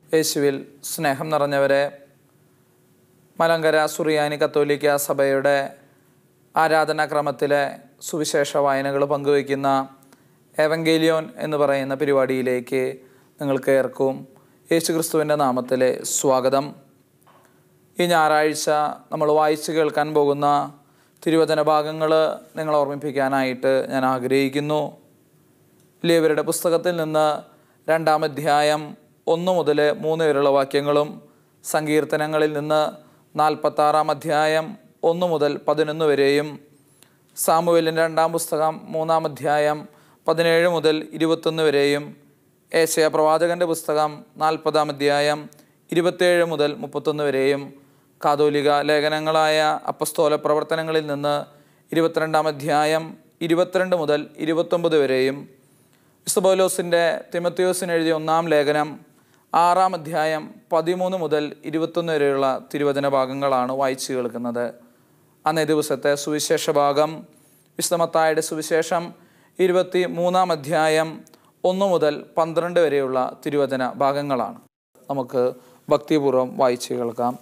യേശുവിൽ സ്നേഹം നിറഞ്ഞവരെ മലങ്കര സുറിയാനി കത്തോലിക്ക സഭയുടെ ആരാധനാക്രമത്തിലെ സുവിശേഷ വായനകൾ പങ്കുവയ്ക്കുന്ന എവങ്കേലിയോൻ എന്ന് പറയുന്ന പരിപാടിയിലേക്ക് നിങ്ങൾക്ക് ഏർക്കും യേശുക്രിസ്തുവിൻ്റെ നാമത്തിലെ സ്വാഗതം ഈ ഞായറാഴ്ച നമ്മൾ വായിച്ചു കേൾക്കാൻ പോകുന്ന തിരുവചന ഭാഗങ്ങൾ നിങ്ങളെ ഓർമ്മിപ്പിക്കാനായിട്ട് ഞാൻ ആഗ്രഹിക്കുന്നു ലേവരുടെ പുസ്തകത്തിൽ നിന്ന് രണ്ടാം അധ്യായം ഒന്ന് മുതൽ മൂന്ന് വരെയുള്ള വാക്യങ്ങളും സങ്കീർത്തനങ്ങളിൽ നിന്ന് നാൽപ്പത്താറാം അധ്യായം ഒന്ന് മുതൽ പതിനൊന്ന് വരെയും സാമുവേലിൻ്റെ രണ്ടാം പുസ്തകം മൂന്നാം അധ്യായം പതിനേഴ് മുതൽ ഇരുപത്തൊന്ന് വരെയും ഏശയ പ്രവാചകൻ്റെ പുസ്തകം നാൽപ്പതാം അധ്യായം ഇരുപത്തേഴ് മുതൽ മുപ്പത്തൊന്ന് വരെയും കാതോലിക ലേഖനങ്ങളായ അപ്പസ്തോല പ്രവർത്തനങ്ങളിൽ നിന്ന് ഇരുപത്തിരണ്ടാം അധ്യായം ഇരുപത്തിരണ്ട് മുതൽ ഇരുപത്തൊമ്പത് വരെയും ഇസ്തബോലോസിൻ്റെ തിമത്തിയോസിന് എഴുതിയ ഒന്നാം ലേഖനം ആറാം അധ്യായം പതിമൂന്ന് മുതൽ ഇരുപത്തൊന്ന് വരെയുള്ള തിരുവചന ഭാഗങ്ങളാണ് വായിച്ചു കേൾക്കുന്നത് അന്നേ ദിവസത്തെ സുവിശേഷ ഭാഗം വിശുദ്ധമത്തായുടെ സുവിശേഷം ഇരുപത്തി മൂന്നാം അധ്യായം ഒന്ന് മുതൽ പന്ത്രണ്ട് വരെയുള്ള തിരുവചന ഭാഗങ്ങളാണ് നമുക്ക് ഭക്തിപൂർവ്വം വായിച്ചു കേൾക്കാം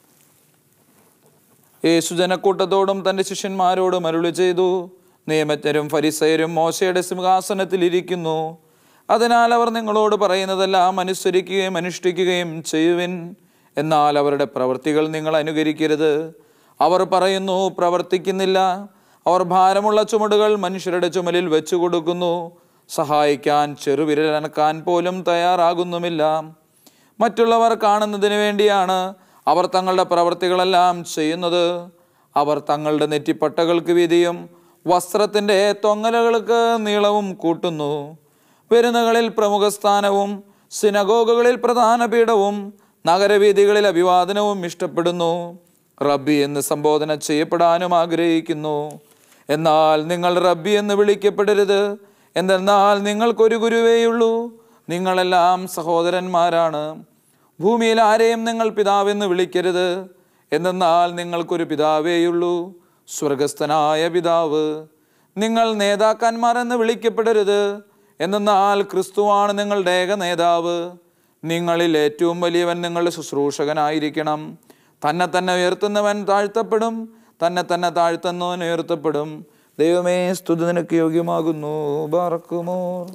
യേശു ജനക്കൂട്ടത്തോടും തൻ്റെ ശിഷ്യന്മാരോടും അരുളി ചെയ്തു നിയമജ്ഞരും ഫരിസയരും മോശയുടെ സിംഹാസനത്തിൽ ഇരിക്കുന്നു അതിനാൽ അവർ നിങ്ങളോട് പറയുന്നതെല്ലാം അനുസരിക്കുകയും അനുഷ്ഠിക്കുകയും ചെയ്യുവിൻ എന്നാൽ അവരുടെ പ്രവൃത്തികൾ നിങ്ങൾ അനുകരിക്കരുത് അവർ പറയുന്നു പ്രവർത്തിക്കുന്നില്ല അവർ ഭാരമുള്ള ചുമടുകൾ മനുഷ്യരുടെ ചുമലിൽ വെച്ചു കൊടുക്കുന്നു സഹായിക്കാൻ ചെറുവിരലനക്കാൻ പോലും തയ്യാറാകുന്നുമില്ല മറ്റുള്ളവർ കാണുന്നതിന് വേണ്ടിയാണ് അവർ തങ്ങളുടെ പ്രവൃത്തികളെല്ലാം ചെയ്യുന്നത് അവർ തങ്ങളുടെ നെറ്റിപ്പട്ടകൾക്ക് വീതിയും വസ്ത്രത്തിൻ്റെ തൊങ്ങലുകൾക്ക് നീളവും കൂട്ടുന്നു പെരുന്നുകളിൽ പ്രമുഖ സ്ഥാനവും സിനഗോഗുകളിൽ പ്രധാന പീഠവും നഗരവീഥികളിൽ അഭിവാദനവും ഇഷ്ടപ്പെടുന്നു റബ്ബി എന്ന് സംബോധന ചെയ്യപ്പെടാനും ആഗ്രഹിക്കുന്നു എന്നാൽ നിങ്ങൾ റബ്ബി എന്ന് വിളിക്കപ്പെടരുത് എന്തെന്നാൽ നിങ്ങൾക്കൊരു ഗുരുവേയുള്ളൂ നിങ്ങളെല്ലാം സഹോദരന്മാരാണ് ഭൂമിയിൽ ആരെയും നിങ്ങൾ പിതാവെന്ന് വിളിക്കരുത് എന്തെന്നാൽ നിങ്ങൾക്കൊരു പിതാവേയുള്ളൂ സ്വർഗസ്ഥനായ പിതാവ് നിങ്ങൾ നേതാക്കന്മാർ എന്ന് വിളിക്കപ്പെടരുത് എന്തെന്നാൽ ക്രിസ്തുവാണ് നിങ്ങളുടെ ഏക നേതാവ് നിങ്ങളിൽ ഏറ്റവും വലിയവൻ നിങ്ങളുടെ ശുശ്രൂഷകനായിരിക്കണം തന്നെ തന്നെ ഉയർത്തുന്നവൻ താഴ്ത്തപ്പെടും തന്നെ തന്നെ താഴ്ത്തുന്നവൻ ഉയർത്തപ്പെടും ദൈവമേ സ്തുതി നിനക്ക് യോഗ്യമാകുന്നു ബാറക്കുമോർ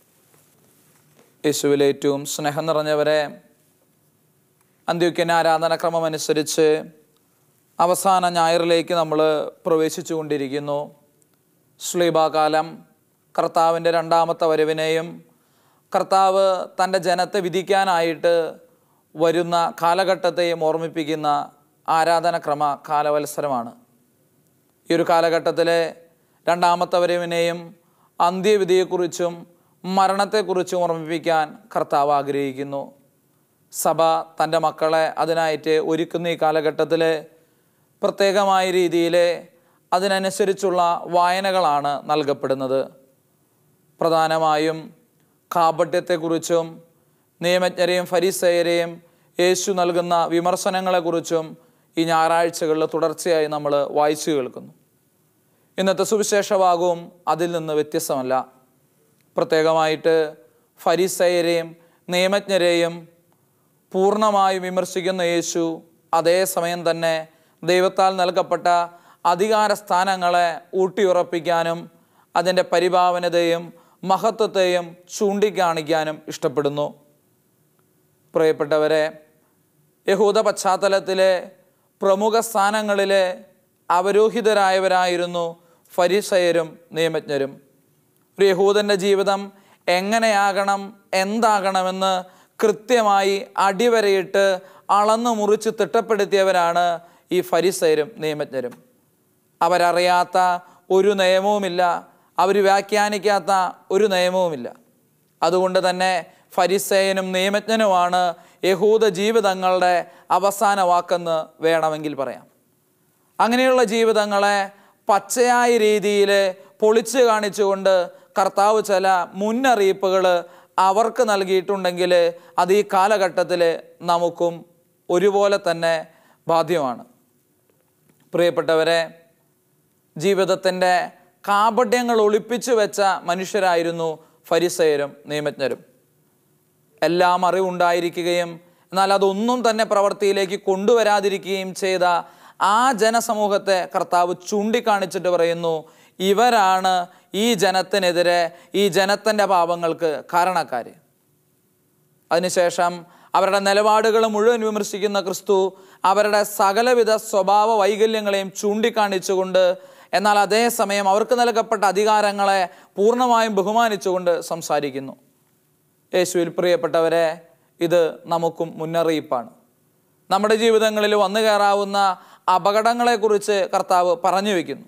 യേശുവിൽ ഏറ്റവും സ്നേഹം നിറഞ്ഞവരെ അന്ത്യോക്യൻ ആരാധനക്രമം അനുസരിച്ച് അവസാന ഞായറിലേക്ക് നമ്മൾ പ്രവേശിച്ചു കൊണ്ടിരിക്കുന്നു ശ്ലീബാകാലം കർത്താവിൻ്റെ രണ്ടാമത്തെ വരവിനെയും കർത്താവ് തൻ്റെ ജനത്തെ വിധിക്കാനായിട്ട് വരുന്ന കാലഘട്ടത്തെയും ഓർമ്മിപ്പിക്കുന്ന ആരാധനക്രമ കാലവത്സരമാണ് ഈ ഒരു കാലഘട്ടത്തിലെ രണ്ടാമത്തെ വരവിനെയും അന്ത്യവിധിയെക്കുറിച്ചും മരണത്തെക്കുറിച്ചും ഓർമ്മിപ്പിക്കാൻ കർത്താവ് ആഗ്രഹിക്കുന്നു സഭ തൻ്റെ മക്കളെ അതിനായിട്ട് ഒരുക്കുന്ന ഈ കാലഘട്ടത്തിൽ പ്രത്യേകമായ രീതിയിൽ അതിനനുസരിച്ചുള്ള വായനകളാണ് നൽകപ്പെടുന്നത് പ്രധാനമായും കാപട്യത്തെക്കുറിച്ചും നിയമജ്ഞരെയും ഫരീസയരെയും യേശു നൽകുന്ന വിമർശനങ്ങളെക്കുറിച്ചും ഈ ഞായറാഴ്ചകളിൽ തുടർച്ചയായി നമ്മൾ വായിച്ചു കേൾക്കുന്നു ഇന്നത്തെ സുവിശേഷഭാഗവും അതിൽ നിന്ന് വ്യത്യസ്തമല്ല പ്രത്യേകമായിട്ട് ഫരീസയരെയും നിയമജ്ഞരെയും പൂർണ്ണമായും വിമർശിക്കുന്ന യേശു അതേസമയം തന്നെ ദൈവത്താൽ നൽകപ്പെട്ട അധികാര സ്ഥാനങ്ങളെ ഊട്ടിയുറപ്പിക്കാനും അതിൻ്റെ പരിഭാവനതയും മഹത്വത്തെയും ചൂണ്ടിക്കാണിക്കാനും ഇഷ്ടപ്പെടുന്നു പ്രിയപ്പെട്ടവരെ യഹൂദ പശ്ചാത്തലത്തിലെ പ്രമുഖ സ്ഥാനങ്ങളിലെ അവരോഹിതരായവരായിരുന്നു ഫരിസയരും നിയമജ്ഞരും ഒരു യഹൂദൻ്റെ ജീവിതം എങ്ങനെയാകണം എന്താകണമെന്ന് കൃത്യമായി അടിവരയിട്ട് അളന്നു മുറിച്ച് തിട്ടപ്പെടുത്തിയവരാണ് ഈ ഫരിസയരും നിയമജ്ഞരും അവരറിയാത്ത ഒരു നിയമവുമില്ല അവർ വ്യാഖ്യാനിക്കാത്ത ഒരു നിയമവുമില്ല അതുകൊണ്ട് തന്നെ ഫരിസേയനും നിയമജ്ഞനുമാണ് യഹൂദ ജീവിതങ്ങളുടെ അവസാന വാക്കെന്ന് വേണമെങ്കിൽ പറയാം അങ്ങനെയുള്ള ജീവിതങ്ങളെ പച്ചയായ രീതിയിൽ പൊളിച്ചു കാണിച്ചുകൊണ്ട് കർത്താവ് ചില മുന്നറിയിപ്പുകൾ അവർക്ക് നൽകിയിട്ടുണ്ടെങ്കിൽ അത് ഈ കാലഘട്ടത്തിൽ നമുക്കും ഒരുപോലെ തന്നെ ബാധ്യമാണ് പ്രിയപ്പെട്ടവരെ ജീവിതത്തിൻ്റെ കാപട്യങ്ങൾ ഒളിപ്പിച്ചു വെച്ച മനുഷ്യരായിരുന്നു ഫരിസയരും നിയമജ്ഞരും എല്ലാം അറിവുണ്ടായിരിക്കുകയും എന്നാൽ അതൊന്നും തന്നെ പ്രവൃത്തിയിലേക്ക് കൊണ്ടുവരാതിരിക്കുകയും ചെയ്ത ആ ജനസമൂഹത്തെ കർത്താവ് ചൂണ്ടിക്കാണിച്ചിട്ട് പറയുന്നു ഇവരാണ് ഈ ജനത്തിനെതിരെ ഈ ജനത്തിൻ്റെ പാപങ്ങൾക്ക് കാരണക്കാർ അതിനുശേഷം അവരുടെ നിലപാടുകൾ മുഴുവൻ വിമർശിക്കുന്ന ക്രിസ്തു അവരുടെ സകലവിധ സ്വഭാവ വൈകല്യങ്ങളെയും ചൂണ്ടിക്കാണിച്ചുകൊണ്ട് എന്നാൽ അതേസമയം അവർക്ക് നൽകപ്പെട്ട അധികാരങ്ങളെ പൂർണ്ണമായും ബഹുമാനിച്ചുകൊണ്ട് സംസാരിക്കുന്നു യേശുവിൽ പ്രിയപ്പെട്ടവരെ ഇത് നമുക്കും മുന്നറിയിപ്പാണ് നമ്മുടെ ജീവിതങ്ങളിൽ വന്നു കയറാവുന്ന അപകടങ്ങളെക്കുറിച്ച് കർത്താവ് പറഞ്ഞു വയ്ക്കുന്നു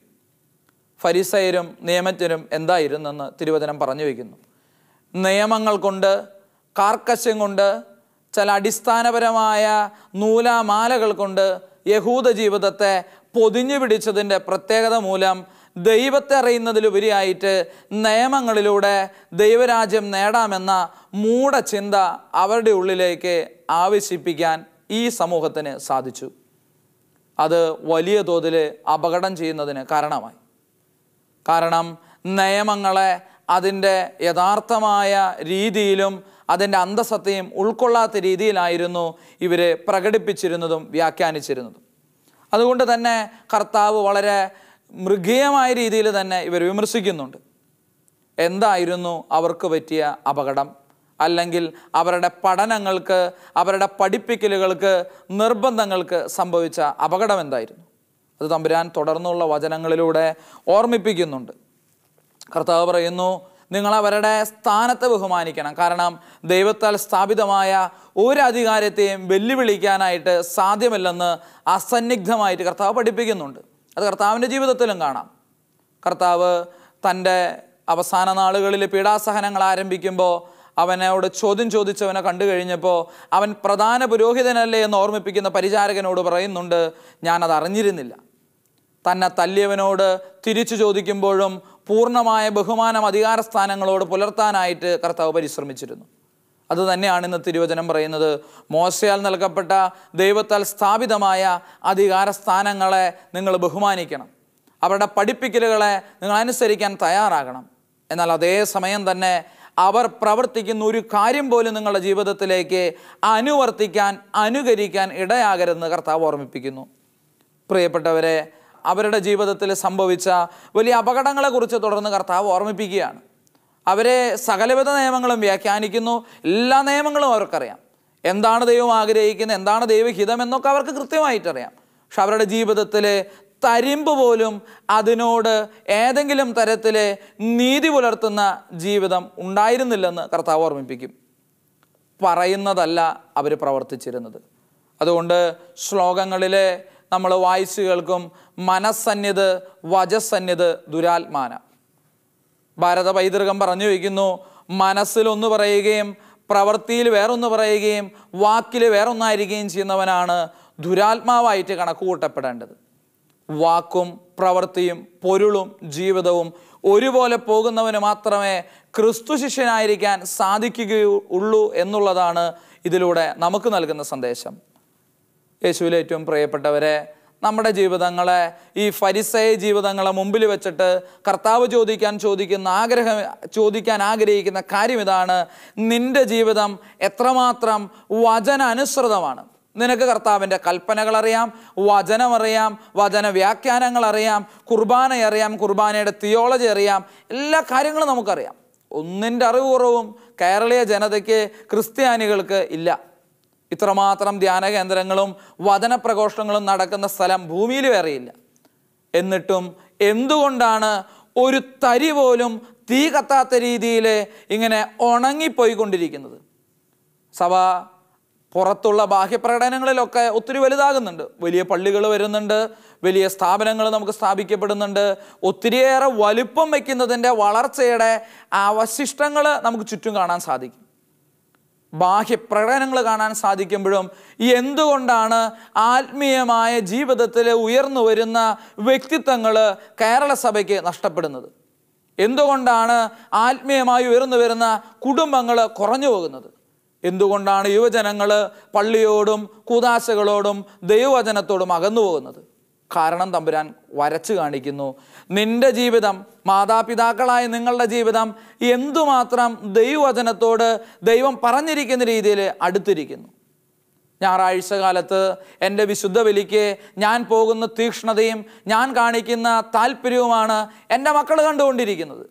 ഫരിസയരും നിയമജ്ഞരും എന്തായിരുന്നെന്ന് തിരുവചനം പറഞ്ഞു വയ്ക്കുന്നു നിയമങ്ങൾ കൊണ്ട് കാർക്കശ്യം കൊണ്ട് ചില അടിസ്ഥാനപരമായ നൂലാമാലകൾ കൊണ്ട് യഹൂദ ജീവിതത്തെ പൊതിഞ്ഞു പിടിച്ചതിൻ്റെ പ്രത്യേകത മൂലം ദൈവത്തെ അറിയുന്നതിലുപരിയായിട്ട് നിയമങ്ങളിലൂടെ ദൈവരാജ്യം നേടാമെന്ന മൂഢചിന്ത അവരുടെ ഉള്ളിലേക്ക് ആവശ്യിപ്പിക്കാൻ ഈ സമൂഹത്തിന് സാധിച്ചു അത് വലിയ തോതിൽ അപകടം ചെയ്യുന്നതിന് കാരണമായി കാരണം നിയമങ്ങളെ അതിൻ്റെ യഥാർത്ഥമായ രീതിയിലും അതിൻ്റെ അന്തസത്തയും ഉൾക്കൊള്ളാത്ത രീതിയിലായിരുന്നു ഇവർ പ്രകടിപ്പിച്ചിരുന്നതും വ്യാഖ്യാനിച്ചിരുന്നതും അതുകൊണ്ട് തന്നെ കർത്താവ് വളരെ മൃഗീയമായ രീതിയിൽ തന്നെ ഇവർ വിമർശിക്കുന്നുണ്ട് എന്തായിരുന്നു അവർക്ക് പറ്റിയ അപകടം അല്ലെങ്കിൽ അവരുടെ പഠനങ്ങൾക്ക് അവരുടെ പഠിപ്പിക്കലുകൾക്ക് നിർബന്ധങ്ങൾക്ക് സംഭവിച്ച അപകടം എന്തായിരുന്നു അത് തമ്പുരാൻ തുടർന്നുള്ള വചനങ്ങളിലൂടെ ഓർമ്മിപ്പിക്കുന്നുണ്ട് കർത്താവ് പറയുന്നു നിങ്ങൾ അവരുടെ സ്ഥാനത്തെ ബഹുമാനിക്കണം കാരണം ദൈവത്താൽ സ്ഥാപിതമായ ഒരു അധികാരത്തെയും വെല്ലുവിളിക്കാനായിട്ട് സാധ്യമല്ലെന്ന് അസന്നിഗ്ധമായിട്ട് കർത്താവ് പഠിപ്പിക്കുന്നുണ്ട് അത് കർത്താവിൻ്റെ ജീവിതത്തിലും കാണാം കർത്താവ് തൻ്റെ അവസാന നാളുകളിൽ പീഡാസഹനങ്ങൾ ആരംഭിക്കുമ്പോൾ അവനോട് ചോദ്യം ചോദിച്ചവനെ കണ്ടു കഴിഞ്ഞപ്പോൾ അവൻ പ്രധാന പുരോഹിതനല്ലേ എന്ന് ഓർമ്മിപ്പിക്കുന്ന പരിചാരകനോട് പറയുന്നുണ്ട് ഞാനത് അറിഞ്ഞിരുന്നില്ല തന്നെ തല്ലിയവനോട് തിരിച്ചു ചോദിക്കുമ്പോഴും പൂർണ്ണമായ ബഹുമാനം അധികാര സ്ഥാനങ്ങളോട് പുലർത്താനായിട്ട് കർത്താവ് പരിശ്രമിച്ചിരുന്നു അത് തന്നെയാണ് ഇന്ന് തിരുവചനം പറയുന്നത് മോശയാൽ നൽകപ്പെട്ട ദൈവത്താൽ സ്ഥാപിതമായ അധികാര സ്ഥാനങ്ങളെ നിങ്ങൾ ബഹുമാനിക്കണം അവരുടെ പഠിപ്പിക്കലുകളെ നിങ്ങൾ അനുസരിക്കാൻ തയ്യാറാകണം എന്നാൽ അതേ സമയം തന്നെ അവർ പ്രവർത്തിക്കുന്ന ഒരു കാര്യം പോലും നിങ്ങളുടെ ജീവിതത്തിലേക്ക് അനുവർത്തിക്കാൻ അനുകരിക്കാൻ ഇടയാകരുതെന്ന് കർത്താവ് ഓർമ്മിപ്പിക്കുന്നു പ്രിയപ്പെട്ടവരെ അവരുടെ ജീവിതത്തിൽ സംഭവിച്ച വലിയ അപകടങ്ങളെക്കുറിച്ച് തുടർന്ന് കർത്താവ് ഓർമ്മിപ്പിക്കുകയാണ് അവരെ സകലവിധ നിയമങ്ങളും വ്യാഖ്യാനിക്കുന്നു എല്ലാ നിയമങ്ങളും അവർക്കറിയാം എന്താണ് ദൈവം ആഗ്രഹിക്കുന്നത് എന്താണ് ദൈവഹിതം എന്നൊക്കെ അവർക്ക് കൃത്യമായിട്ടറിയാം പക്ഷെ അവരുടെ ജീവിതത്തിൽ തരിമ്പ് പോലും അതിനോട് ഏതെങ്കിലും തരത്തിൽ നീതി പുലർത്തുന്ന ജീവിതം ഉണ്ടായിരുന്നില്ലെന്ന് കർത്താവ് ഓർമ്മിപ്പിക്കും പറയുന്നതല്ല അവർ പ്രവർത്തിച്ചിരുന്നത് അതുകൊണ്ട് ശ്ലോകങ്ങളിലെ നമ്മൾ വായിച്ചു കേൾക്കും മനസ്സന്യത് വജസന്യത് ദുരാത്മാന ഭാരത പൈതൃകം പറഞ്ഞു വയ്ക്കുന്നു മനസ്സിലൊന്ന് പറയുകയും പ്രവൃത്തിയിൽ വേറൊന്ന് പറയുകയും വാക്കിൽ വേറൊന്നായിരിക്കുകയും ചെയ്യുന്നവനാണ് ദുരാത്മാവായിട്ട് കണക്ക് കൂട്ടപ്പെടേണ്ടത് വാക്കും പ്രവൃത്തിയും പൊരുളും ജീവിതവും ഒരുപോലെ പോകുന്നവന് മാത്രമേ ക്രിസ്തു ശിഷ്യനായിരിക്കാൻ സാധിക്കുകയുള്ളൂ എന്നുള്ളതാണ് ഇതിലൂടെ നമുക്ക് നൽകുന്ന സന്ദേശം യേശുവിൽ ഏറ്റവും പ്രിയപ്പെട്ടവരെ നമ്മുടെ ജീവിതങ്ങളെ ഈ ഫരിസയ ജീവിതങ്ങളെ മുമ്പിൽ വെച്ചിട്ട് കർത്താവ് ചോദിക്കാൻ ചോദിക്കുന്ന ആഗ്രഹം ചോദിക്കാൻ ആഗ്രഹിക്കുന്ന കാര്യം ഇതാണ് നിന്റെ ജീവിതം എത്രമാത്രം വചന അനുസൃതമാണ് നിനക്ക് കർത്താവിൻ്റെ കൽപ്പനകൾ അറിയാം വചനം അറിയാം വചന വ്യാഖ്യാനങ്ങൾ അറിയാം കുർബാന അറിയാം കുർബാനയുടെ തിയോളജി അറിയാം എല്ലാ കാര്യങ്ങളും നമുക്കറിയാം ഒന്നിൻ്റെ അറിവ് കുറവും കേരളീയ ജനതയ്ക്ക് ക്രിസ്ത്യാനികൾക്ക് ഇല്ല ഇത്രമാത്രം ധ്യാന കേന്ദ്രങ്ങളും വചന പ്രഘോഷണങ്ങളും നടക്കുന്ന സ്ഥലം ഭൂമിയിൽ വേറെയില്ല എന്നിട്ടും എന്തുകൊണ്ടാണ് ഒരു തരി പോലും തീ കത്താത്ത രീതിയിൽ ഇങ്ങനെ ഉണങ്ങിപ്പോയിക്കൊണ്ടിരിക്കുന്നത് സഭ പുറത്തുള്ള ബാഹ്യപ്രകടനങ്ങളിലൊക്കെ ഒത്തിരി വലുതാകുന്നുണ്ട് വലിയ പള്ളികൾ വരുന്നുണ്ട് വലിയ സ്ഥാപനങ്ങൾ നമുക്ക് സ്ഥാപിക്കപ്പെടുന്നുണ്ട് ഒത്തിരിയേറെ വലുപ്പം വയ്ക്കുന്നതിൻ്റെ വളർച്ചയുടെ അവശിഷ്ടങ്ങൾ നമുക്ക് ചുറ്റും കാണാൻ സാധിക്കും ബാഹ്യ പ്രകടനങ്ങൾ കാണാൻ സാധിക്കുമ്പോഴും എന്തുകൊണ്ടാണ് ആത്മീയമായ ജീവിതത്തിൽ ഉയർന്നു വരുന്ന വ്യക്തിത്വങ്ങൾ കേരള സഭയ്ക്ക് നഷ്ടപ്പെടുന്നത് എന്തുകൊണ്ടാണ് ആത്മീയമായി ഉയർന്നു വരുന്ന കുടുംബങ്ങൾ കുറഞ്ഞു പോകുന്നത് എന്തുകൊണ്ടാണ് യുവജനങ്ങൾ പള്ളിയോടും കൂതാശകളോടും ദൈവവചനത്തോടും അകന്നു പോകുന്നത് കാരണം തമ്പുരാൻ വരച്ചു കാണിക്കുന്നു നിന്റെ ജീവിതം മാതാപിതാക്കളായ നിങ്ങളുടെ ജീവിതം എന്തുമാത്രം ദൈവവചനത്തോട് ദൈവം പറഞ്ഞിരിക്കുന്ന രീതിയിൽ അടുത്തിരിക്കുന്നു ഞായറാഴ്ച കാലത്ത് എൻ്റെ വിശുദ്ധ ബലിക്ക് ഞാൻ പോകുന്ന തീക്ഷ്ണതയും ഞാൻ കാണിക്കുന്ന താല്പര്യവുമാണ് എൻ്റെ മക്കൾ കണ്ടുകൊണ്ടിരിക്കുന്നത്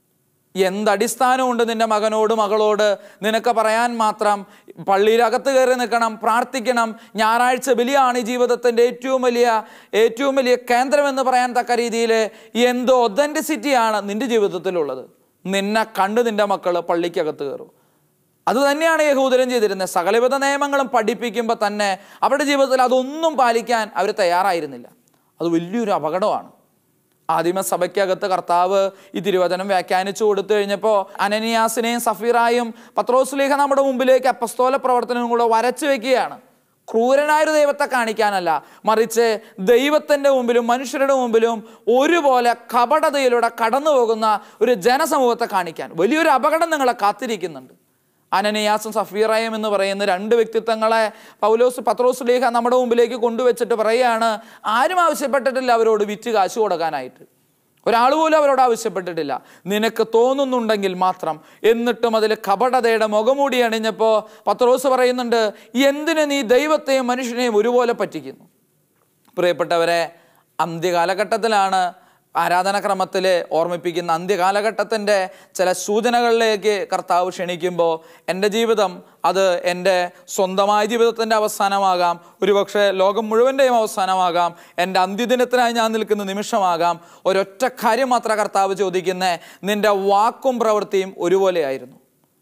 എന്തടിസ്ഥാനമുണ്ട് നിന്റെ മകനോട് മകളോട് നിനക്ക് പറയാൻ മാത്രം പള്ളിയിലകത്ത് കയറി നിൽക്കണം പ്രാർത്ഥിക്കണം ഞായറാഴ്ച ബലിയാണ് ഈ ജീവിതത്തിൻ്റെ ഏറ്റവും വലിയ ഏറ്റവും വലിയ കേന്ദ്രമെന്ന് പറയാൻ തക്ക രീതിയിൽ എന്തോ ഒതൻറ്റിസിറ്റിയാണ് നിന്റെ ജീവിതത്തിലുള്ളത് നിന്നെ കണ്ട് നിന്റെ മക്കൾ പള്ളിക്കകത്ത് കയറും അത് തന്നെയാണ് യഹൂദരൻ ചെയ്തിരുന്നത് സകലവിധ നിയമങ്ങളും പഠിപ്പിക്കുമ്പോൾ തന്നെ അവരുടെ ജീവിതത്തിൽ അതൊന്നും പാലിക്കാൻ അവർ തയ്യാറായിരുന്നില്ല അത് വലിയൊരു അപകടമാണ് ആദിമ സഭയ്ക്കകത്ത് കർത്താവ് ഈ തിരുവചനം വ്യാഖ്യാനിച്ചു കൊടുത്തു കഴിഞ്ഞപ്പോൾ അനനിയാസിനെയും സഫീറായും പത്രോസ്ലീഹ നമ്മുടെ മുമ്പിലേക്ക് അപ്പസ്തോല പ്രവർത്തനവും കൂടെ വരച്ചു വെക്കുകയാണ് ക്രൂരനായൊരു ദൈവത്തെ കാണിക്കാനല്ല മറിച്ച് ദൈവത്തിൻ്റെ മുമ്പിലും മനുഷ്യരുടെ മുമ്പിലും ഒരുപോലെ കപടതയിലൂടെ കടന്നു പോകുന്ന ഒരു ജനസമൂഹത്തെ കാണിക്കാൻ വലിയൊരു അപകടം നിങ്ങളെ കാത്തിരിക്കുന്നുണ്ട് അനനിയാസും സഫീറയും എന്ന് പറയുന്ന രണ്ട് വ്യക്തിത്വങ്ങളെ പൗലോസ് പത്രോസ് ലീഹ നമ്മുടെ മുമ്പിലേക്ക് കൊണ്ടുവച്ചിട്ട് പറയുകയാണ് ആരും ആവശ്യപ്പെട്ടിട്ടില്ല അവരോട് വിറ്റ് കാശ് കൊടുക്കാനായിട്ട് ഒരാൾ പോലും അവരോട് ആവശ്യപ്പെട്ടിട്ടില്ല നിനക്ക് തോന്നുന്നുണ്ടെങ്കിൽ മാത്രം എന്നിട്ടും അതിൽ കപടതയുടെ മുഖമൂടി അണിഞ്ഞപ്പോൾ പത്രോസ് പറയുന്നുണ്ട് എന്തിന് നീ ദൈവത്തെയും മനുഷ്യനെയും ഒരുപോലെ പറ്റിക്കുന്നു പ്രിയപ്പെട്ടവരെ അന്ത്യകാലഘട്ടത്തിലാണ് ആരാധനക്രമത്തിൽ ഓർമ്മിപ്പിക്കുന്ന അന്ത്യകാലഘട്ടത്തിൻ്റെ ചില സൂചനകളിലേക്ക് കർത്താവ് ക്ഷണിക്കുമ്പോൾ എൻ്റെ ജീവിതം അത് എൻ്റെ സ്വന്തമായ ജീവിതത്തിൻ്റെ അവസാനമാകാം ഒരുപക്ഷെ ലോകം മുഴുവൻ്റെയും അവസാനമാകാം എൻ്റെ അന്ത്യദിനത്തിനായി ഞാൻ നിൽക്കുന്ന നിമിഷമാകാം ഒരൊറ്റ കാര്യം മാത്രം കർത്താവ് ചോദിക്കുന്നേ നിൻ്റെ വാക്കും പ്രവൃത്തിയും ഒരുപോലെയായിരുന്നു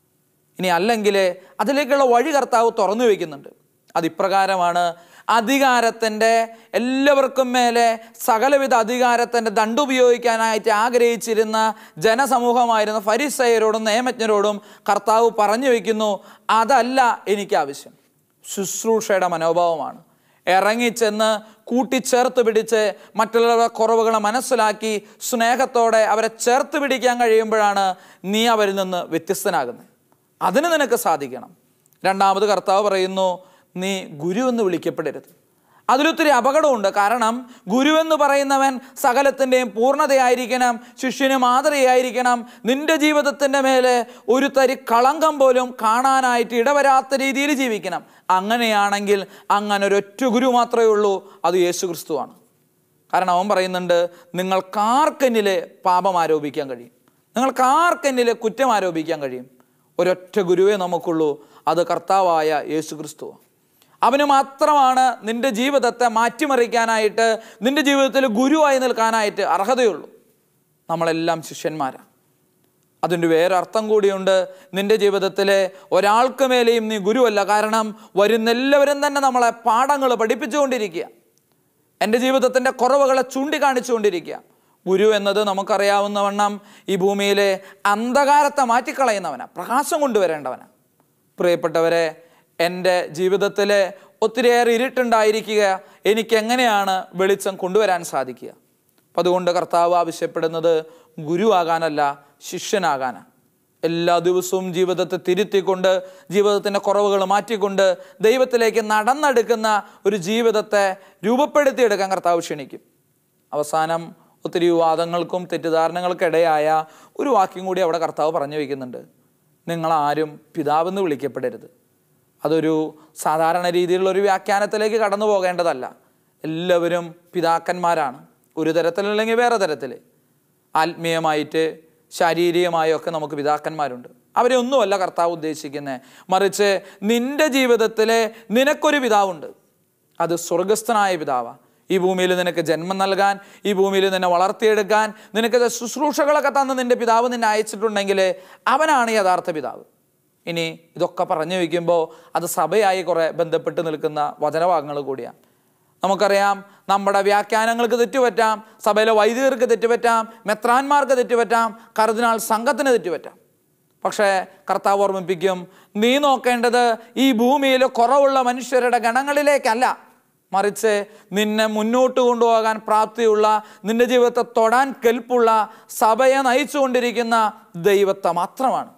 ഇനി അല്ലെങ്കിൽ അതിലേക്കുള്ള വഴി കർത്താവ് തുറന്നു വയ്ക്കുന്നുണ്ട് അതിപ്രകാരമാണ് അധികാരത്തിൻ്റെ എല്ലാവർക്കും മേലെ സകലവിധ അധികാരത്തിൻ്റെ ദണ്ടുപയോഗിക്കാനായിട്ട് ആഗ്രഹിച്ചിരുന്ന ജനസമൂഹമായിരുന്ന ഫരിസയരോടും നിയമജ്ഞരോടും കർത്താവ് പറഞ്ഞു വയ്ക്കുന്നു അതല്ല എനിക്ക് ആവശ്യം ശുശ്രൂഷയുടെ മനോഭാവമാണ് ഇറങ്ങിച്ചെന്ന് കൂട്ടിച്ചേർത്ത് പിടിച്ച് മറ്റുള്ളവരുടെ കുറവുകളെ മനസ്സിലാക്കി സ്നേഹത്തോടെ അവരെ ചേർത്ത് പിടിക്കാൻ കഴിയുമ്പോഴാണ് നീ അവരിൽ നിന്ന് വ്യത്യസ്തനാകുന്നത് അതിന് നിനക്ക് സാധിക്കണം രണ്ടാമത് കർത്താവ് പറയുന്നു നീ ഗുരു എന്ന് വിളിക്കപ്പെടരുത് അതിലൊത്തിരി അപകടമുണ്ട് കാരണം ഗുരു എന്ന് പറയുന്നവൻ സകലത്തിൻ്റെയും പൂർണ്ണതയായിരിക്കണം ശിഷ്യന് മാതൃകയായിരിക്കണം നിന്റെ ജീവിതത്തിൻ്റെ മേലെ ഒരു തരി കളങ്കം പോലും കാണാനായിട്ട് ഇടവരാത്ത രീതിയിൽ ജീവിക്കണം അങ്ങനെയാണെങ്കിൽ അങ്ങനെ ഒരൊറ്റ ഗുരു മാത്രമേ ഉള്ളൂ അത് യേശു ക്രിസ്തുവാണ് കാരണം അവൻ പറയുന്നുണ്ട് നിങ്ങൾക്കാർക്കെന്നിൽ പാപം ആരോപിക്കാൻ കഴിയും നിങ്ങൾക്കാർക്കെന്നിൽ കുറ്റം ആരോപിക്കാൻ കഴിയും ഒരൊറ്റ ഗുരുവേ നമുക്കുള്ളൂ അത് കർത്താവായ യേശു ക്രിസ്തു അവന് മാത്രമാണ് നിന്റെ ജീവിതത്തെ മാറ്റിമറിക്കാനായിട്ട് നിന്റെ ജീവിതത്തിൽ ഗുരുവായി നിൽക്കാനായിട്ട് അർഹതയുള്ളൂ നമ്മളെല്ലാം ശിഷ്യന്മാരാണ് അതിൻ്റെ വേറെ അർത്ഥം കൂടിയുണ്ട് നിന്റെ ജീവിതത്തിലെ ഒരാൾക്ക് മേലെയും നീ ഗുരുവല്ല കാരണം വരുന്ന എല്ലാവരും തന്നെ നമ്മളെ പാഠങ്ങൾ പഠിപ്പിച്ചുകൊണ്ടിരിക്കുക എൻ്റെ ജീവിതത്തിൻ്റെ കുറവുകളെ ചൂണ്ടിക്കാണിച്ചുകൊണ്ടിരിക്കുക ഗുരു എന്നത് നമുക്കറിയാവുന്ന വണ്ണം ഈ ഭൂമിയിലെ അന്ധകാരത്തെ മാറ്റിക്കളയുന്നവനാണ് പ്രകാശം കൊണ്ടുവരേണ്ടവനാണ് പ്രിയപ്പെട്ടവരെ എൻ്റെ ജീവിതത്തിൽ ഒത്തിരിയേറെ ഇരുട്ടുണ്ടായിരിക്കുക എനിക്ക് എങ്ങനെയാണ് വെളിച്ചം കൊണ്ടുവരാൻ സാധിക്കുക അപ്പം അതുകൊണ്ട് കർത്താവ് ആവശ്യപ്പെടുന്നത് ഗുരുവാകാനല്ല ശിഷ്യനാകാനാണ് എല്ലാ ദിവസവും ജീവിതത്തെ തിരുത്തിക്കൊണ്ട് ജീവിതത്തിൻ്റെ കുറവുകൾ മാറ്റിക്കൊണ്ട് ദൈവത്തിലേക്ക് നടന്നെടുക്കുന്ന ഒരു ജീവിതത്തെ രൂപപ്പെടുത്തിയെടുക്കാൻ കർത്താവ് ക്ഷണിക്കും അവസാനം ഒത്തിരി വിവാദങ്ങൾക്കും തെറ്റിദ്ധാരണകൾക്കിടയായ ഒരു വാക്യം കൂടി അവിടെ കർത്താവ് പറഞ്ഞു വയ്ക്കുന്നുണ്ട് നിങ്ങളാരും പിതാവെന്ന് വിളിക്കപ്പെടരുത് അതൊരു സാധാരണ രീതിയിലുള്ള ഒരു വ്യാഖ്യാനത്തിലേക്ക് കടന്നു പോകേണ്ടതല്ല എല്ലാവരും പിതാക്കന്മാരാണ് ഒരു തരത്തിലല്ലെങ്കിൽ വേറെ തരത്തിൽ ആത്മീയമായിട്ട് ശാരീരികമായും ഒക്കെ നമുക്ക് പിതാക്കന്മാരുണ്ട് അവരെ ഒന്നുമല്ല കർത്താവ് ഉദ്ദേശിക്കുന്നത് മറിച്ച് നിന്റെ ജീവിതത്തിലെ നിനക്കൊരു പിതാവുണ്ട് അത് സ്വർഗസ്ഥനായ പിതാവാണ് ഈ ഭൂമിയിൽ നിനക്ക് ജന്മം നൽകാൻ ഈ ഭൂമിയിൽ നിന്നെ വളർത്തിയെടുക്കാൻ നിനക്ക് ശുശ്രൂഷകളൊക്കെ തന്ന് നിന്റെ പിതാവ് നിന്നെ അയച്ചിട്ടുണ്ടെങ്കിൽ അവനാണ് യഥാർത്ഥ പിതാവ് ഇനി ഇതൊക്കെ പറഞ്ഞു വയ്ക്കുമ്പോൾ അത് സഭയായി കുറേ ബന്ധപ്പെട്ട് നിൽക്കുന്ന വചനഭാഗങ്ങൾ കൂടിയാണ് നമുക്കറിയാം നമ്മുടെ വ്യാഖ്യാനങ്ങൾക്ക് തെറ്റുപറ്റാം സഭയിലെ വൈദികർക്ക് തെറ്റുപറ്റാം മെത്രാന്മാർക്ക് തെറ്റുപറ്റാം കർദിനാൾ സംഘത്തിന് തെറ്റുപറ്റാം പക്ഷേ കർത്താവ് ഓർമ്മിപ്പിക്കും നീ നോക്കേണ്ടത് ഈ ഭൂമിയിൽ കുറവുള്ള മനുഷ്യരുടെ ഗണങ്ങളിലേക്കല്ല മറിച്ച് നിന്നെ മുന്നോട്ട് കൊണ്ടുപോകാൻ പ്രാപ്തിയുള്ള നിന്റെ ജീവിതത്തെ തൊടാൻ കെൽപ്പുള്ള സഭയെ നയിച്ചുകൊണ്ടിരിക്കുന്ന ദൈവത്തെ മാത്രമാണ്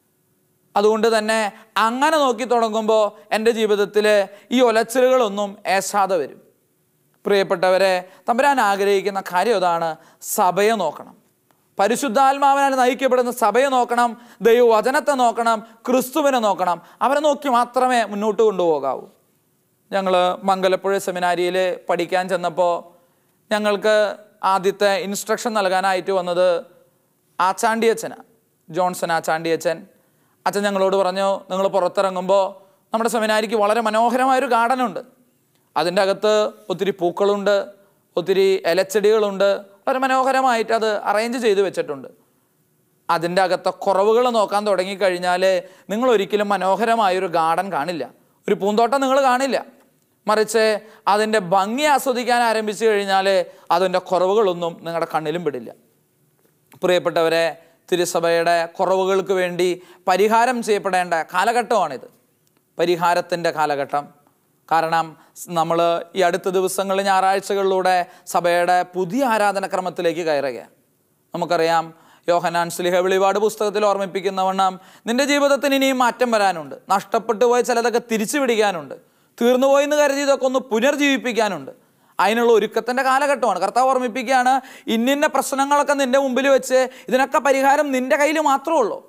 അതുകൊണ്ട് തന്നെ അങ്ങനെ നോക്കി തുടങ്ങുമ്പോൾ എൻ്റെ ജീവിതത്തിൽ ഈ ഒലച്ചിലുകളൊന്നും ഏശാതെ വരും പ്രിയപ്പെട്ടവരെ തമ്പുരാൻ ആഗ്രഹിക്കുന്ന കാര്യം അതാണ് സഭയെ നോക്കണം പരിശുദ്ധാത്മാവിനാൽ നയിക്കപ്പെടുന്ന സഭയെ നോക്കണം ദൈവവചനത്തെ നോക്കണം ക്രിസ്തുവിനെ നോക്കണം അവരെ നോക്കി മാത്രമേ മുന്നോട്ട് കൊണ്ടുപോകാവൂ ഞങ്ങൾ മംഗലപ്പുഴ സെമിനാരിയിൽ പഠിക്കാൻ ചെന്നപ്പോൾ ഞങ്ങൾക്ക് ആദ്യത്തെ ഇൻസ്ട്രക്ഷൻ നൽകാനായിട്ട് വന്നത് ആച്ചാണ്ടി അച്ഛനാണ് ജോൺസൺ ആച്ചാണ്ടി അച്ഛൻ അച്ഛൻ ഞങ്ങളോട് പറഞ്ഞു നിങ്ങൾ പുറത്തിറങ്ങുമ്പോൾ നമ്മുടെ സെമിനാരിക്ക് വളരെ മനോഹരമായൊരു ഗാർഡനുണ്ട് അതിൻ്റെ അകത്ത് ഒത്തിരി പൂക്കളുണ്ട് ഒത്തിരി ഇലച്ചെടികളുണ്ട് വളരെ മനോഹരമായിട്ട് അത് അറേഞ്ച് ചെയ്ത് വെച്ചിട്ടുണ്ട് അതിൻ്റെ അകത്തെ കുറവുകൾ നോക്കാൻ തുടങ്ങിക്കഴിഞ്ഞാൽ നിങ്ങൾ ഒരിക്കലും മനോഹരമായൊരു ഗാർഡൻ കാണില്ല ഒരു പൂന്തോട്ടം നിങ്ങൾ കാണില്ല മറിച്ച് അതിൻ്റെ ഭംഗി ആസ്വദിക്കാൻ ആരംഭിച്ചു കഴിഞ്ഞാൽ അതിൻ്റെ കുറവുകളൊന്നും നിങ്ങളുടെ കണ്ണിലും പെടില്ല പ്രിയപ്പെട്ടവരെ തിരുസഭയുടെ കുറവുകൾക്ക് വേണ്ടി പരിഹാരം ചെയ്യപ്പെടേണ്ട കാലഘട്ടമാണിത് പരിഹാരത്തിൻ്റെ കാലഘട്ടം കാരണം നമ്മൾ ഈ അടുത്ത ദിവസങ്ങളിൽ ഞായറാഴ്ചകളിലൂടെ സഭയുടെ പുതിയ ആരാധനക്രമത്തിലേക്ക് കയറുകയാണ് നമുക്കറിയാം യോഹനാൻ സ്ലിഹ വെളിപാട് പുസ്തകത്തിൽ ഓർമ്മിപ്പിക്കുന്ന വണ്ണം നിന്റെ ജീവിതത്തിന് ഇനിയും മാറ്റം വരാനുണ്ട് നഷ്ടപ്പെട്ടു പോയ ചിലതൊക്കെ തിരിച്ചു പിടിക്കാനുണ്ട് തീർന്നുപോയി എന്ന് കരുതി ഇതൊക്കെ ഒന്ന് പുനർജീവിപ്പിക്കാനുണ്ട് അതിനുള്ള ഒരുക്കത്തിൻ്റെ കാലഘട്ടമാണ് കർത്താവ് ഓർമ്മിപ്പിക്കുകയാണ് ഇന്നിന്ന പ്രശ്നങ്ങളൊക്കെ നിന്റെ മുമ്പിൽ വെച്ച് ഇതിനൊക്കെ പരിഹാരം നിന്റെ കയ്യിൽ മാത്രമേ ഉള്ളൂ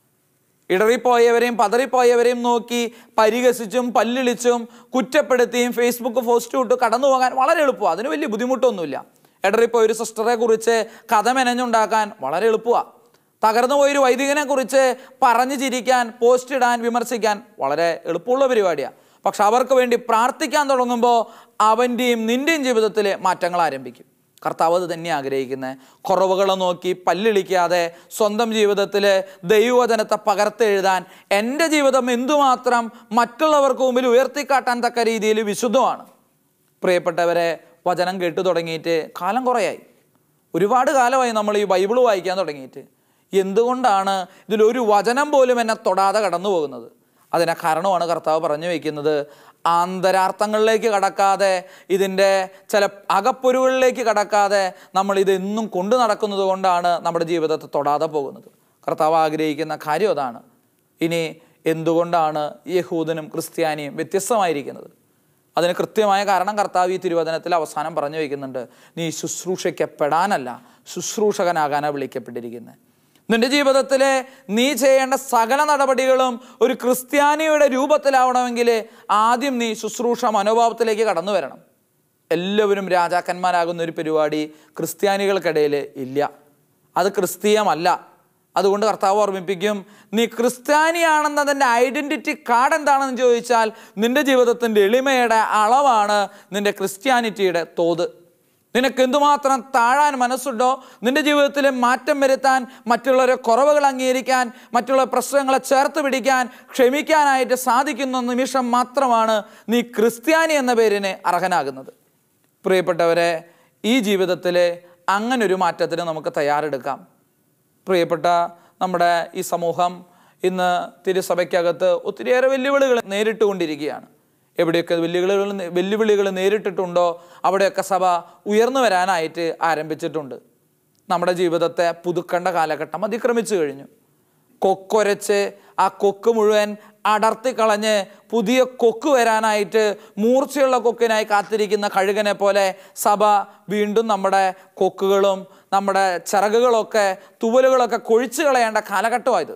ഇടറിപ്പോയവരെയും പതറിപ്പോയവരെയും നോക്കി പരിഹസിച്ചും പല്ലിളിച്ചും കുറ്റപ്പെടുത്തിയും ഫേസ്ബുക്ക് പോസ്റ്റ് ഇട്ട് കടന്നു പോകാൻ വളരെ എളുപ്പമാണ് അതിന് വലിയ ബുദ്ധിമുട്ടൊന്നുമില്ല ഇടറിപ്പോയ ഒരു സിസ്റ്ററെ കുറിച്ച് കഥ മെനഞ്ഞുണ്ടാക്കാൻ വളരെ എളുപ്പമാണ് തകർന്നു പോയൊരു വൈദികനെ കുറിച്ച് പറഞ്ഞു ചിരിക്കാൻ പോസ്റ്റ് ഇടാൻ വിമർശിക്കാൻ വളരെ എളുപ്പമുള്ള പരിപാടിയാണ് പക്ഷെ അവർക്ക് വേണ്ടി പ്രാർത്ഥിക്കാൻ തുടങ്ങുമ്പോൾ അവൻ്റെയും നിൻ്റെയും ജീവിതത്തിലെ മാറ്റങ്ങൾ ആരംഭിക്കും കർത്താവ് അത് തന്നെ ആഗ്രഹിക്കുന്നത് കുറവുകളെ നോക്കി പല്ലിളിക്കാതെ സ്വന്തം ജീവിതത്തിൽ ദൈവവചനത്തെ പകർത്തെഴുതാൻ എൻ്റെ ജീവിതം എന്തുമാത്രം മറ്റുള്ളവർക്ക് മുമ്പിൽ ഉയർത്തിക്കാട്ടാൻ തക്ക രീതിയിൽ വിശുദ്ധമാണ് പ്രിയപ്പെട്ടവരെ വചനം കേട്ടു തുടങ്ങിയിട്ട് കാലം കുറയായി ഒരുപാട് കാലമായി നമ്മൾ ഈ ബൈബിൾ വായിക്കാൻ തുടങ്ങിയിട്ട് എന്തുകൊണ്ടാണ് ഇതിലൊരു വചനം പോലും എന്നെ തൊടാതെ കടന്നു പോകുന്നത് അതിനെ കാരണമാണ് കർത്താവ് പറഞ്ഞു വയ്ക്കുന്നത് ആന്തരാർത്ഥങ്ങളിലേക്ക് കടക്കാതെ ഇതിൻ്റെ ചില അകപ്പൊരുകളിലേക്ക് കടക്കാതെ നമ്മൾ ഇതെന്നും കൊണ്ടു നടക്കുന്നത് കൊണ്ടാണ് നമ്മുടെ ജീവിതത്തെ തൊടാതെ പോകുന്നത് കർത്താവ് ആഗ്രഹിക്കുന്ന കാര്യം അതാണ് ഇനി എന്തുകൊണ്ടാണ് യഹൂദനും ക്രിസ്ത്യാനിയും വ്യത്യസ്തമായിരിക്കുന്നത് അതിന് കൃത്യമായ കാരണം കർത്താവ് ഈ തിരുവചനത്തിൽ അവസാനം പറഞ്ഞു വയ്ക്കുന്നുണ്ട് നീ ശുശ്രൂഷയ്ക്കപ്പെടാനല്ല ശുശ്രൂഷകനാകാനാണ് വിളിക്കപ്പെട്ടിരിക്കുന്നത് നിന്റെ ജീവിതത്തിലെ നീ ചെയ്യേണ്ട സകല നടപടികളും ഒരു ക്രിസ്ത്യാനിയുടെ രൂപത്തിലാവണമെങ്കിൽ ആദ്യം നീ ശുശ്രൂഷ മനോഭാവത്തിലേക്ക് കടന്നു വരണം എല്ലാവരും രാജാക്കന്മാരാകുന്ന ഒരു പരിപാടി ക്രിസ്ത്യാനികൾക്കിടയിൽ ഇല്ല അത് ക്രിസ്തീയമല്ല അതുകൊണ്ട് കർത്താവ് ഓർമ്മിപ്പിക്കും നീ ക്രിസ്ത്യാനിയാണെന്നതിൻ്റെ ഐഡൻറ്റിറ്റി കാർഡ് എന്താണെന്ന് ചോദിച്ചാൽ നിന്റെ ജീവിതത്തിൻ്റെ എളിമയുടെ അളവാണ് നിന്റെ ക്രിസ്ത്യാനിറ്റിയുടെ തോത് നിനക്ക് എന്തുമാത്രം താഴാൻ മനസ്സുണ്ടോ നിന്റെ ജീവിതത്തിൽ മാറ്റം വരുത്താൻ മറ്റുള്ളവരെ കുറവുകൾ അംഗീകരിക്കാൻ മറ്റുള്ള പ്രശ്നങ്ങളെ ചേർത്ത് പിടിക്കാൻ ക്ഷമിക്കാനായിട്ട് സാധിക്കുന്ന നിമിഷം മാത്രമാണ് നീ ക്രിസ്ത്യാനി എന്ന പേരിന് അർഹനാകുന്നത് പ്രിയപ്പെട്ടവരെ ഈ ജീവിതത്തിൽ അങ്ങനൊരു മാറ്റത്തിന് നമുക്ക് തയ്യാറെടുക്കാം പ്രിയപ്പെട്ട നമ്മുടെ ഈ സമൂഹം ഇന്ന് തിരുസഭയ്ക്കകത്ത് ഒത്തിരിയേറെ വെല്ലുവിളികൾ നേരിട്ടുകൊണ്ടിരിക്കുകയാണ് എവിടെയൊക്കെ വെല്ലുവിളികൾ വെല്ലുവിളികൾ നേരിട്ടിട്ടുണ്ടോ അവിടെയൊക്കെ സഭ ഉയർന്നു വരാനായിട്ട് ആരംഭിച്ചിട്ടുണ്ട് നമ്മുടെ ജീവിതത്തെ പുതുക്കേണ്ട കാലഘട്ടം അതിക്രമിച്ചു കഴിഞ്ഞു കൊക്കൊരച്ച് ആ കൊക്ക് മുഴുവൻ അടർത്തിക്കളഞ്ഞ് പുതിയ കൊക്ക് വരാനായിട്ട് മൂർച്ചയുള്ള കൊക്കിനായി കാത്തിരിക്കുന്ന കഴുകനെ പോലെ സഭ വീണ്ടും നമ്മുടെ കൊക്കുകളും നമ്മുടെ ചിറകുകളൊക്കെ തുവലുകളൊക്കെ കൊഴിച്ചു കളയേണ്ട കാലഘട്ടമായത്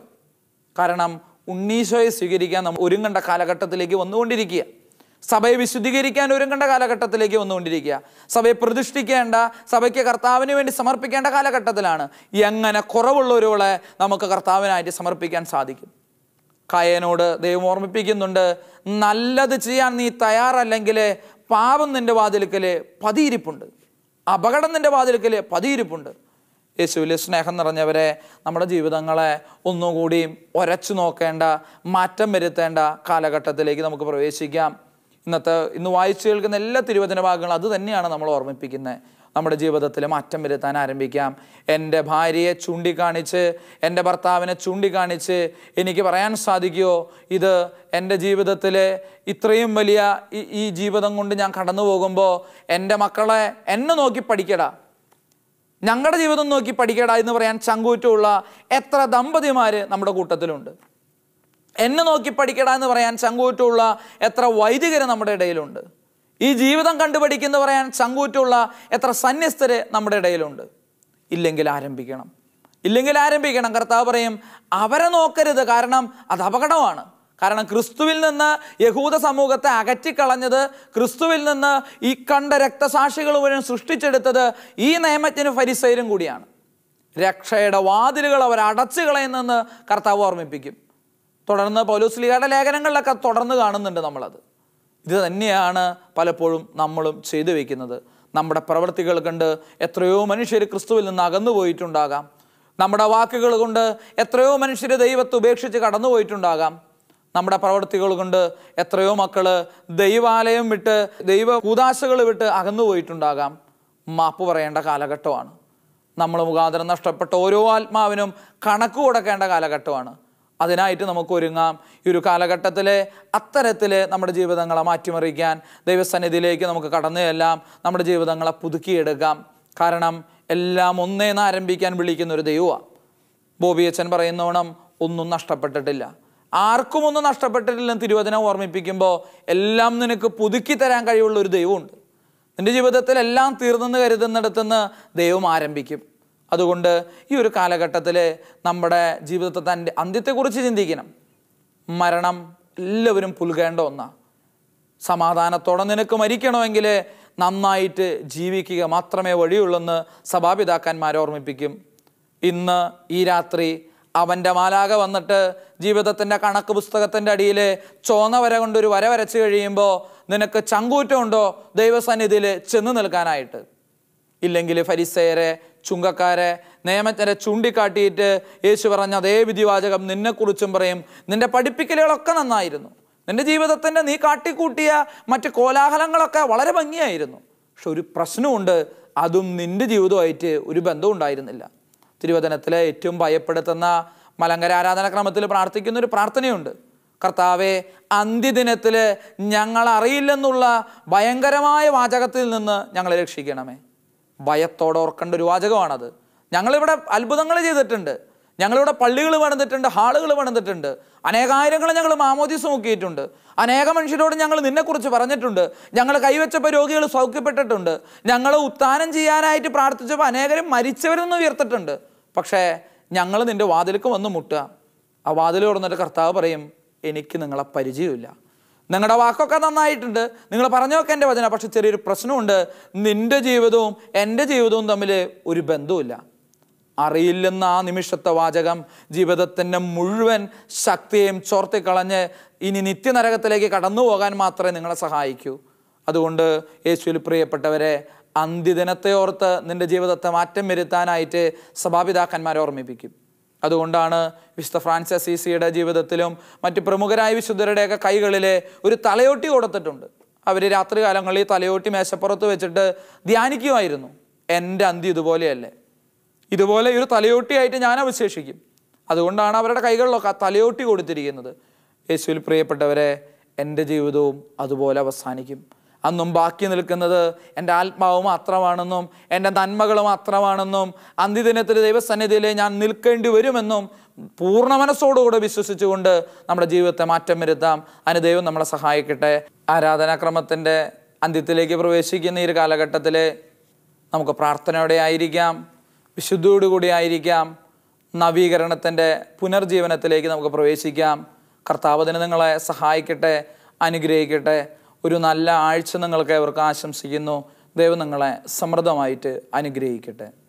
കാരണം ഉണ്ണീശോയെ സ്വീകരിക്കാൻ നമ്മൾ ഒരുങ്ങേണ്ട കാലഘട്ടത്തിലേക്ക് വന്നുകൊണ്ടിരിക്കുക സഭയെ വിശുദ്ധീകരിക്കാൻ ഒരുങ്ങേണ്ട കാലഘട്ടത്തിലേക്ക് വന്നുകൊണ്ടിരിക്കുക സഭയെ പ്രതിഷ്ഠിക്കേണ്ട സഭയ്ക്ക് കർത്താവിന് വേണ്ടി സമർപ്പിക്കേണ്ട കാലഘട്ടത്തിലാണ് എങ്ങനെ കുറവുള്ളവരുകളെ നമുക്ക് കർത്താവിനായിട്ട് സമർപ്പിക്കാൻ സാധിക്കും കായനോട് ദൈവം ഓർമ്മിപ്പിക്കുന്നുണ്ട് നല്ലത് ചെയ്യാൻ നീ തയ്യാറല്ലെങ്കിൽ പാപം നിന്റെ വാതിൽക്കൽ പതിയിരിപ്പുണ്ട് അപകടം നിന്റെ വാതിൽക്കൽ പതിയിരിപ്പുണ്ട് യേശുവിലെ സ്നേഹം നിറഞ്ഞവരെ നമ്മുടെ ജീവിതങ്ങളെ ഒന്നുകൂടി ഒരച്ചു നോക്കേണ്ട മാറ്റം വരുത്തേണ്ട കാലഘട്ടത്തിലേക്ക് നമുക്ക് പ്രവേശിക്കാം ഇന്നത്തെ ഇന്ന് വായിച്ചു കേൾക്കുന്ന എല്ലാ തിരുവചന ഭാഗങ്ങളും അത് തന്നെയാണ് നമ്മൾ ഓർമ്മിപ്പിക്കുന്നത് നമ്മുടെ ജീവിതത്തിൽ മാറ്റം വരുത്താൻ ആരംഭിക്കാം എൻ്റെ ഭാര്യയെ ചൂണ്ടിക്കാണിച്ച് എൻ്റെ ഭർത്താവിനെ ചൂണ്ടിക്കാണിച്ച് എനിക്ക് പറയാൻ സാധിക്കുമോ ഇത് എൻ്റെ ജീവിതത്തിൽ ഇത്രയും വലിയ ഈ- ഈ ജീവിതം കൊണ്ട് ഞാൻ കടന്നു പോകുമ്പോൾ എൻ്റെ മക്കളെ എന്നെ നോക്കി പഠിക്കടാ ഞങ്ങളുടെ ജീവിതം നോക്കി പഠിക്കടാ എന്ന് പറയാൻ ചങ്കൂറ്റമുള്ള എത്ര ദമ്പതിമാർ നമ്മുടെ കൂട്ടത്തിലുണ്ട് എന്നെ നോക്കി പഠിക്കടാ എന്ന് പറയാൻ ചങ്കൂറ്റമുള്ള എത്ര വൈദികർ നമ്മുടെ ഇടയിലുണ്ട് ഈ ജീവിതം കണ്ടുപഠിക്കുന്ന പറയാൻ ചങ്കൂറ്റുള്ള എത്ര സന്യസ്തര് നമ്മുടെ ഇടയിലുണ്ട് ഇല്ലെങ്കിൽ ആരംഭിക്കണം ഇല്ലെങ്കിൽ ആരംഭിക്കണം കർത്താവ് പറയും അവരെ നോക്കരുത് കാരണം അത് അപകടമാണ് കാരണം ക്രിസ്തുവിൽ നിന്ന് യഹൂദ സമൂഹത്തെ അകറ്റിക്കളഞ്ഞത് ക്രിസ്തുവിൽ നിന്ന് ഈ കണ്ട രക്തസാക്ഷികൾ മുഴുവൻ സൃഷ്ടിച്ചെടുത്തത് ഈ നിയമജ്ഞനും ഫരിസൈരും കൂടിയാണ് രക്ഷയുടെ വാതിലുകൾ അവർ അടച്ചു കളയുന്നെന്ന് കർത്താവ് ഓർമ്മിപ്പിക്കും തുടർന്ന് പൗലോസ്ലിയുടെ ലേഖനങ്ങളിലൊക്കെ തുടർന്ന് കാണുന്നുണ്ട് നമ്മളത് ഇത് തന്നെയാണ് പലപ്പോഴും നമ്മളും ചെയ്തു വെക്കുന്നത് നമ്മുടെ പ്രവൃത്തികൾ കണ്ട് എത്രയോ മനുഷ്യർ ക്രിസ്തുവിൽ നിന്ന് അകന്നു പോയിട്ടുണ്ടാകാം നമ്മുടെ വാക്കുകൾ കൊണ്ട് എത്രയോ മനുഷ്യർ ദൈവത്തെ ഉപേക്ഷിച്ച് കടന്നു പോയിട്ടുണ്ടാകാം നമ്മുടെ പ്രവൃത്തികൾ കൊണ്ട് എത്രയോ മക്കള് ദൈവാലയം വിട്ട് ദൈവ കൂതാശകൾ വിട്ട് അകന്നു പോയിട്ടുണ്ടാകാം മാപ്പ് പറയേണ്ട കാലഘട്ടമാണ് നമ്മൾ മുഖാന്തരം നഷ്ടപ്പെട്ട ഓരോ ആത്മാവിനും കണക്ക് കൊടുക്കേണ്ട കാലഘട്ടമാണ് അതിനായിട്ട് നമുക്ക് ഒരുങ്ങാം ഈ ഒരു കാലഘട്ടത്തിലെ അത്തരത്തിൽ നമ്മുടെ ജീവിതങ്ങളെ മാറ്റിമറിക്കാൻ ദൈവസന്നിധിയിലേക്ക് നമുക്ക് കടന്നു ചെല്ലാം നമ്മുടെ ജീവിതങ്ങളെ പുതുക്കിയെടുക്കാം കാരണം എല്ലാം ഒന്നേന്ന് ആരംഭിക്കാൻ വിളിക്കുന്ന ഒരു ദൈവമാണ് ബോബി അച്ഛൻ പറയുന്നോണം ഒന്നും നഷ്ടപ്പെട്ടിട്ടില്ല ആർക്കും ഒന്നും നഷ്ടപ്പെട്ടിട്ടില്ലെന്ന് തിരുവചനം ഓർമ്മിപ്പിക്കുമ്പോൾ എല്ലാം നിനക്ക് പുതുക്കി തരാൻ കഴിവുള്ള ഒരു ദൈവമുണ്ട് നിന്റെ ജീവിതത്തിൽ എല്ലാം തീർന്നെന്ന് കരുതുന്നിടത്തുനിന്ന് ദൈവം ആരംഭിക്കും അതുകൊണ്ട് ഈ ഒരു കാലഘട്ടത്തിൽ നമ്മുടെ ജീവിതത്തെ തൻ്റെ അന്ത്യത്തെക്കുറിച്ച് ചിന്തിക്കണം മരണം എല്ലാവരും പുൽകേണ്ട ഒന്നാണ് സമാധാനത്തോടെ നിനക്ക് മരിക്കണമെങ്കിൽ നന്നായിട്ട് ജീവിക്കുക മാത്രമേ വഴിയുള്ളെന്ന് സഭാപിതാക്കന്മാരെ ഓർമ്മിപ്പിക്കും ഇന്ന് ഈ രാത്രി അവൻ്റെ മാലാക വന്നിട്ട് ജീവിതത്തിൻ്റെ കണക്ക് പുസ്തകത്തിൻ്റെ അടിയിൽ ചോന്ന വര കൊണ്ടൊരു വര വരച്ച് കഴിയുമ്പോൾ നിനക്ക് ചങ്കൂറ്റമുണ്ടോ ദൈവസന്നിധിയിൽ ചെന്ന് നിൽക്കാനായിട്ട് ഇല്ലെങ്കിൽ ഫരിസയരെ ചുങ്കക്കാരെ നിയമജ്ഞരെ ചൂണ്ടിക്കാട്ടിയിട്ട് യേശു പറഞ്ഞ അതേ വിധിവാചകം നിന്നെക്കുറിച്ചും പറയും നിന്റെ പഠിപ്പിക്കലുകളൊക്കെ നന്നായിരുന്നു നിന്റെ ജീവിതത്തിൻ്റെ നീ കാട്ടിക്കൂട്ടിയ മറ്റ് കോലാഹലങ്ങളൊക്കെ വളരെ ഭംഗിയായിരുന്നു പക്ഷെ ഒരു പ്രശ്നമുണ്ട് അതും നിന്റെ ജീവിതമായിട്ട് ഒരു ബന്ധവും ഉണ്ടായിരുന്നില്ല തിരുവചനത്തിലെ ഏറ്റവും ഭയപ്പെടുത്തുന്ന മലങ്കര ആരാധനാക്രമത്തിൽ പ്രാർത്ഥിക്കുന്ന ഒരു പ്രാർത്ഥനയുണ്ട് കർത്താവെ അന്ത്യദിനത്തിൽ ഞങ്ങൾ അറിയില്ലെന്നുള്ള ഭയങ്കരമായ വാചകത്തിൽ നിന്ന് ഞങ്ങളെ രക്ഷിക്കണമേ ഭയത്തോടെ ഓർക്കേണ്ട ഒരു വാചകമാണത് ഞങ്ങളിവിടെ അത്ഭുതങ്ങൾ ചെയ്തിട്ടുണ്ട് ഞങ്ങളിവിടെ പള്ളികൾ പണിതിട്ടുണ്ട് ഹാളുകൾ പണിതിട്ടുണ്ട് അനേകായിരങ്ങൾ ഞങ്ങൾ മാമോദിസ് നോക്കിയിട്ടുണ്ട് അനേക മനുഷ്യരോട് ഞങ്ങൾ നിന്നെക്കുറിച്ച് പറഞ്ഞിട്ടുണ്ട് ഞങ്ങൾ കൈവച്ചപ്പോൾ രോഗികൾ സൗഖ്യപ്പെട്ടിട്ടുണ്ട് ഞങ്ങൾ ഉത്താനം ചെയ്യാനായിട്ട് പ്രാർത്ഥിച്ചപ്പോൾ അനേകരും മരിച്ചവരിൽ നിന്ന് ഉയർത്തിട്ടുണ്ട് പക്ഷേ ഞങ്ങൾ നിന്റെ വാതിലേക്ക് വന്ന് മുട്ടുക ആ വാതിൽ തുറന്നിട്ട് കർത്താവ് പറയും എനിക്ക് നിങ്ങളെ പരിചയമില്ല നിങ്ങളുടെ വാക്കൊക്കെ നന്നായിട്ടുണ്ട് നിങ്ങൾ പറഞ്ഞൊക്കെ എൻ്റെ വചന പക്ഷെ ചെറിയൊരു പ്രശ്നമുണ്ട് നിന്റെ ജീവിതവും എൻ്റെ ജീവിതവും തമ്മിൽ ഒരു ബന്ധവുമില്ല അറിയില്ലെന്ന ആ നിമിഷത്തെ വാചകം ജീവിതത്തിൻ്റെ മുഴുവൻ ശക്തിയെയും ചോർത്തിക്കളഞ്ഞ് ഇനി നിത്യനരകത്തിലേക്ക് കടന്നു പോകാൻ മാത്രമേ നിങ്ങളെ സഹായിക്കൂ അതുകൊണ്ട് യേശുവിൽ പ്രിയപ്പെട്ടവരെ അന്ത്യദിനത്തെ ഓർത്ത് നിന്റെ ജീവിതത്തെ മാറ്റം വരുത്താനായിട്ട് സഭാപിതാക്കന്മാരെ ഓർമ്മിപ്പിക്കും അതുകൊണ്ടാണ് വിശുദ്ധ ഫ്രാൻസിസ് സി സിയുടെ ജീവിതത്തിലും മറ്റ് പ്രമുഖരായ വിശുദ്ധരുടെയൊക്കെ കൈകളിൽ ഒരു തലയോട്ടി കൊടുത്തിട്ടുണ്ട് അവർ രാത്രികാലങ്ങളിൽ തലയോട്ടി മേശപ്പുറത്ത് വെച്ചിട്ട് ധ്യാനിക്കുമായിരുന്നു എൻ്റെ അന്ത്യം ഇതുപോലെയല്ലേ ഇതുപോലെ ഒരു തലയോട്ടിയായിട്ട് ഞാൻ അവശേഷിക്കും അതുകൊണ്ടാണ് അവരുടെ കൈകളിലൊക്കെ ആ തലയോട്ടി കൊടുത്തിരിക്കുന്നത് യേശുവിൽ പ്രിയപ്പെട്ടവരെ എൻ്റെ ജീവിതവും അതുപോലെ അവസാനിക്കും അന്നും ബാക്കി നിൽക്കുന്നത് എൻ്റെ ആത്മാവ് മാത്രമാണെന്നും എൻ്റെ നന്മകൾ മാത്രമാണെന്നും അന്ത്യദിനത്തിൽ ദൈവസന്നിധിയിൽ ഞാൻ നിൽക്കേണ്ടി വരുമെന്നും പൂർണ്ണ മനസ്സോടുകൂടെ വിശ്വസിച്ചുകൊണ്ട് നമ്മുടെ ജീവിതത്തെ മാറ്റം വരുത്താം അതിന് ദൈവം നമ്മളെ സഹായിക്കട്ടെ ആരാധനാക്രമത്തിൻ്റെ അന്ത്യത്തിലേക്ക് പ്രവേശിക്കുന്ന ഈ ഒരു കാലഘട്ടത്തിൽ നമുക്ക് പ്രാർത്ഥനയോടെ ആയിരിക്കാം വിശുദ്ധിയോടുകൂടി ആയിരിക്കാം നവീകരണത്തിൻ്റെ പുനർജീവനത്തിലേക്ക് നമുക്ക് പ്രവേശിക്കാം കർത്താവ് അതിന് നിങ്ങളെ സഹായിക്കട്ടെ അനുഗ്രഹിക്കട്ടെ ഒരു നല്ല ആഴ്ച നിങ്ങൾക്ക് അവർക്ക് ആശംസിക്കുന്നു ദൈവം നിങ്ങളെ സമൃദ്ധമായിട്ട് അനുഗ്രഹിക്കട്ടെ